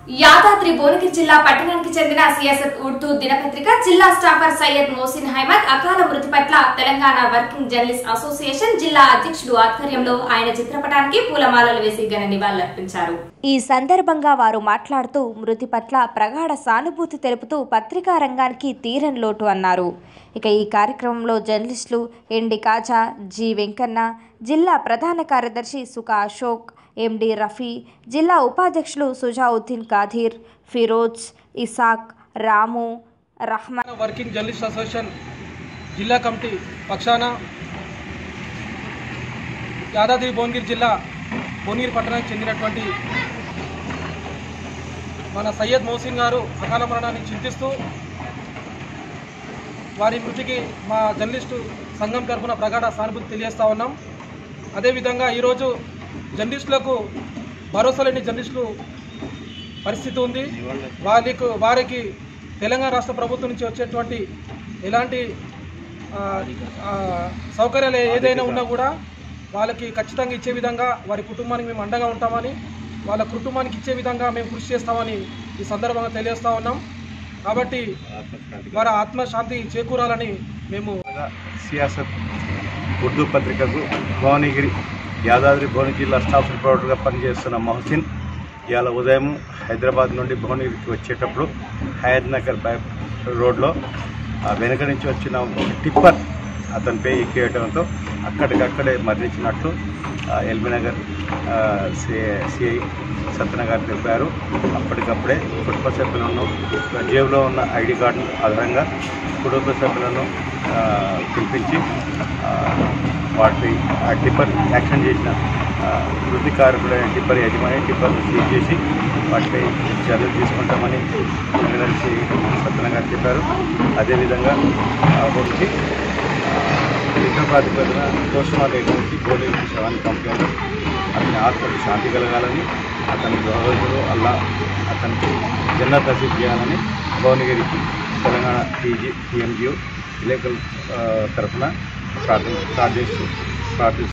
యాదాద్రి భువనగిరి జిల్లా పట్టణానికి చెందిన సియాసత్ ఉర్దూ దినపత్రిక జిల్లా స్టాఫర్ సయ్యద్ మోసిన్ అహ్మద్ అకాల మృతి పట్ల తెలంగాణ వర్కింగ్ జర్నలిస్ట్ అసోసియేషన్ జిల్లా అధ్యక్షుడు ఆధ్వర్యంలో ఆయన చిత్రపటానికి పూలమాలలు వేసి ఘన నివాళులర్పించారు ఈ సందర్భంగా వారు మాట్లాడుతూ మృతి పట్ల ప్రగాఢ సానుభూతి తెలుపుతూ పత్రికా రంగానికి తీరని లోటు అన్నారు ఇక ఈ కార్యక్రమంలో జర్నలిస్టులు ఎండి కాజా జి వెంకన్న జిల్లా ప్రధాన కార్యదర్శి సుఖ అశోక్ ఎండి రఫీ జిల్లా ఉపాధ్యక్షులు Sujauddin Kathir Firoz Isaq Ramu Rahman working journalist association జిల్లా కమిటీ పక్షాన యాదాద్రి భువనగిరి జిల్లా భువనగిరి పట్టణానికి చెందినటువంటి మన సయ్యద్ మోసిన్ గారు అకాల మరణాన్ని చింతిస్తూ వారి మృతికి మా జర్నలిస్టు సంఘం తరఫున ప్రగాఢ సానుభూతి తెలియజేస్తా ఉన్నాం అదేవిధంగా ఈరోజు జర్నలిస్టులకు భరోసా లేని జర్నలిస్టులు పరిస్థితి ఉంది వారికి వారికి తెలంగాణ రాష్ట్ర ప్రభుత్వం నుంచి వచ్చేటువంటి ఎలాంటి ఆ, ఆ, సౌకర్యాలు ఏదైనా ఉన్నా కూడా వాళ్ళకి ఖచ్చితంగా ఇచ్చే విధంగా వారి కుటుంబానికి మేము అండగా ఉంటామని వాళ్ళ కుటుంబానికి ఇచ్చే విధంగా మేము కృషి చేస్తామని ఈ సందర్భంగా తెలియజేస్తా ఉన్నాం కాబట్టి వారి ఆత్మశాంతి చేకూరాలని మేము సియాసత్ ఉర్దూ పత్రికకు భువనగిరి యాదాద్రి భువనగిరి జిల్లా స్టాఫ్ రిపోర్టర్గా పనిచేస్తున్న మొహసిన్ ఇవాళ ఉదయం హైదరాబాద్ నుండి భువనగిరికి వచ్చేటప్పుడు హయత్ నగర్ బై రోడ్లో ఆ వెనక నుంచి వచ్చిన ఒక టిప్పర్ అతనిపై ఎక్కేయడంతో అక్కడికక్కడే మరణించినట్లు ఆ, ఎల్బీ నగర్ ఆ, సి- సిఐ సత్యనగర్ తెలిపారు అప్పటికప్పుడే కుటుంబ సభ్యులను జేబులో ఉన్న ఐడి కార్డు ఆధారంగా కుటుంబ సభ్యులను ఆ, పిలిపించి ఆ, వాటి ఆ టిప్పర్ యాక్షన్ చేసిన ఆ, వృద్ధి కారకుడైన టిప్పర్ యజమాని టిప్పర్ను సీజ్ చేసి వాటిపై చర్యలు తీసుకుంటామని ఎమ్మెల్సీ సత్యనగర్ చెప్పారు అదేవిధంగా ఆ, ఒకటి యుద్ధ ప్రాతిపదికన పోస్ట్ మార్టం నుంచి గోడెకి శవాన్ని పంపారు అతని ఆత్మకు శాంతి కలగాలని అతని గృహవతులు అల్లా అతనికి జన్నత్ నసీబ్ చేయాలని భువనగిరికి తెలంగాణ టీజీ టీఎంజిఓ విలేకరుల ఆ, తరఫున ప్రార్థన ప్రార్థిస్తూ ప్రార్థిస్తూ